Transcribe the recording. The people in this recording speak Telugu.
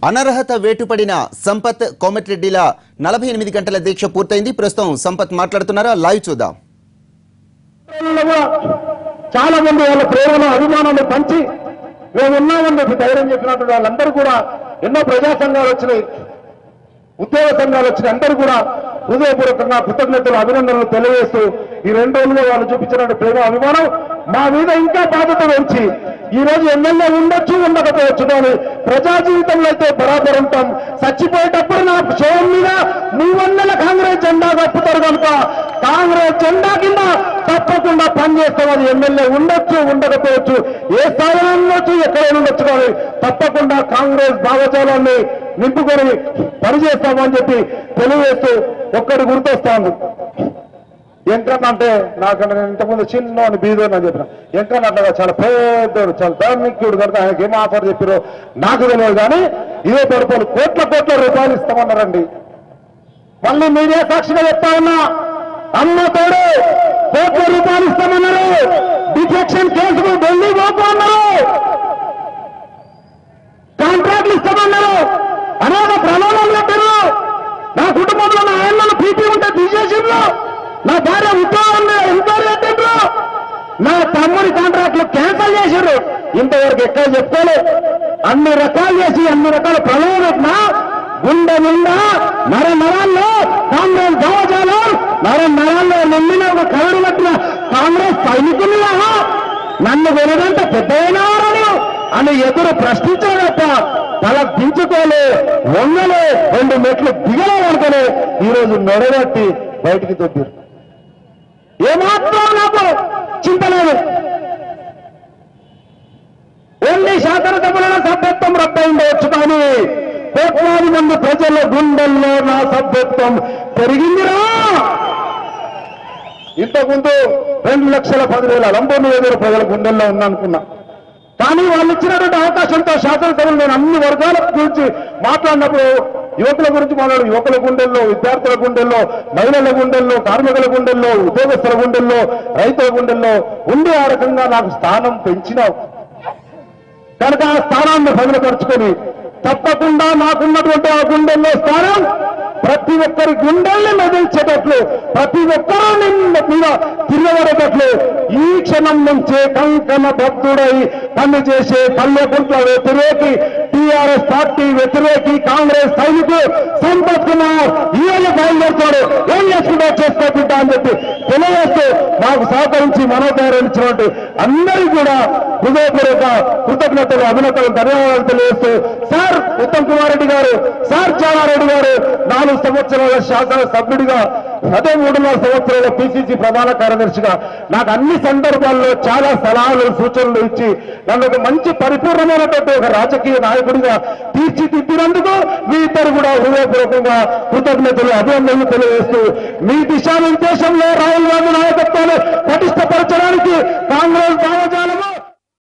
అనర్హత వేటుపడిన సంపత్ కోమటిరెడ్డిల నలభై ఎనిమిది గంటల దీక్ష పూర్తయింది ప్రస్తుతం సంపత్ మాట్లాడుతున్నారా లైవ్ చూద్దాం ప్రేమలో కూడా చాలా మంది వాళ్ళ ప్రేమలో అభిమానాన్ని పంచి మేము ఉన్నామని చెప్పి ధైర్యం చెప్పినటువంటి వాళ్ళందరూ కూడా ఎన్నో ప్రజా సంఘాలు వచ్చినాయి ఉద్యోగ సంఘాలు వచ్చినాయి అందరూ కూడా హృదయపూర్వకంగా కృతజ్ఞతలు అభినందనలు తెలియజేస్తూ ఈ రెండు రోజులుగా వాళ్ళు చూపించినటువంటి ప్రేమ అభిమానం మా మీద ఇంకా బాధ్యత పెంచి ఈ రోజు ఎమ్మెల్యే ఉండొచ్చు ఉండకపోవచ్చు కానీ ప్రజా జీవితంలో అయితే బరాబర్ ఉంటాం చచ్చిపోయేటప్పుడు నా శవం మీద మూవన్నెల కాంగ్రెస్ జెండా కప్పుతారు కనుక కాంగ్రెస్ జెండా కింద తప్పకుండా పనిచేస్తాం అది ఎమ్మెల్యే ఉండొచ్చు ఉండకపోవచ్చు ఏ స్థాయిలో ఉండొచ్చు ఎక్కడైనా ఉండొచ్చు కానీ తప్పకుండా కాంగ్రెస్ భావజాలాన్ని నింపుకొని పనిచేస్తామని చెప్పి తెలియజేస్తూ ఒక్కటి గుర్తొస్తాను ఎంకన్న అంటే నాకంటే నేను ఇంతకుముందు చిన్న బీదోని అని చెప్పిన ఎంకన్న అంటే చాలా పెద్దోడు చాలా ధార్మికుడు కనుక ఆయనకి ఏం ఆఫర్ చెప్పారో నాకు తెలియదు కానీ ఇదే పడిపోయి కోట్ల కోట్ల రూపాయలు ఇస్తామన్నారండి మళ్ళీ మీడియా సాక్షిగా చెప్తా ఉన్నా అమ్మ తోడు కోట్ల రూపాయలు ఇస్తామన్నారు డిఫెక్షన్ కేసుకు ఢిల్లీ పోకు అన్నారు కాంట్రాక్ట్లు ఇస్తామన్నారు అనేక ప్రమాణాలు పెట్టారు నా కుటుంబంలో నా ఆయనలో పీపీ ఉంటే తీసేసిండ్రు నా భార్య ఉద్యోగంలో ఎంక్వైరీ పెట్టిండ్రు నా తమ్ముడి కాంట్రాక్ట్లు క్యాన్సిల్ చేశారు ఇంతవరకు ఎక్కడ చెప్పుకోలే అన్ని రకాలు చేసి అన్ని రకాల ప్రమాణం పెట్టినా గుండె నిండా నర నరాల్లో కాంగ్రెస్ భావజాలం నర నరాల్లో నిండిన ఒక కరడు పట్టిన కాంగ్రెస్ సైనికులుగా నన్ను వెనుదంటే పెద్దయినారని అని ఎదురు ప్రశ్నించడం తప్ప తల దించుకోలే వంగలే రెండు మెట్లు దిగలే అనుకుని ఈరోజు మెడగట్టి బయటికి దొబ్బిరు ఏమాత్రం నాకు చింత లేదు ఓన్లీ శాసనసభలో సభ్యత్వం రద్దయిండవచ్చు కానీ కోట్లాది మంది ప్రజల గుండెల్లో నా సభ్యత్వం పెరిగిందిరా ఇంతకుముందు రెండు లక్షల పదివేల లంబోని ఎదురు ప్రజల గుండెల్లో ఉందనుకున్నా కానీ వాళ్ళు ఇచ్చినటువంటి అవకాశంతో శాసనసభలో నేను అన్ని వర్గాల గురించి మాట్లాడినప్పుడు యువకుల గురించి మాట్లాడు యువకుల గుండెల్లో విద్యార్థుల గుండెల్లో మహిళల గుండెల్లో కార్మికుల గుండెల్లో ఉద్యోగస్తుల గుండెల్లో రైతుల గుండెల్లో ఉండి ఆ రకంగా నాకు స్థానం పెంచినావు కనుక ఆ స్థానాన్ని భద్రపరుచుకొని తప్పకుండా నాకున్నటువంటి ఆ గుండెల్లో స్థానం ప్రతి ఒక్కరి గుండెల్ని మెదిల్చేటట్లు ప్రతి ఒక్కరూ నిన్న మీద తిరగబడేటట్లు ఈ క్షణం నుంచే కంకణ భక్తుడై పనిచేసే పల్లెకుంట్ల వ్యతిరేకి టీఆర్ఎస్ పార్టీ వ్యతిరేకి కాంగ్రెస్ సైనికు సంపత్ కుమార్ ఈయన బయలుదేరుతాడు ఏం చేసుకుంటా చేసుకోకుండా అని చెప్పి తెలియజేస్తూ మాకు సహకరించి మనోధైర్యం ఇచ్చినటువంటి అందరికీ కూడా హృదయపూర్వక కృతజ్ఞతలు అభినందనలు ధన్యవాదాలు తెలియజేస్తూ సార్ ఉత్తమ్ కుమార్ రెడ్డి గారు సార్ చాలారెడ్డి గారు నాలుగు సంవత్సరాల శాసన సభ్యుడిగా అదే మూడున్నర సంవత్సరాల పిసిసి ప్రధాన కార్యదర్శిగా నాకు అన్ని సందర్భాల్లో చాలా సలహాలు సూచనలు ఇచ్చి నన్ను ఒక మంచి పరిపూర్ణమైనటువంటి ఒక రాజకీయ నాయకుడిగా తీర్చిదిద్దినందుకు మీ ఇద్దరు కూడా హృదయపూర్వకంగా కృతజ్ఞతలు అభినందనలు తెలియజేస్తూ మీ దిశానిర్దేశంలో రాహుల్ గాంధీ నాయకత్వాన్ని పటిష్టపరచడానికి కాంగ్రెస్ భావజాలము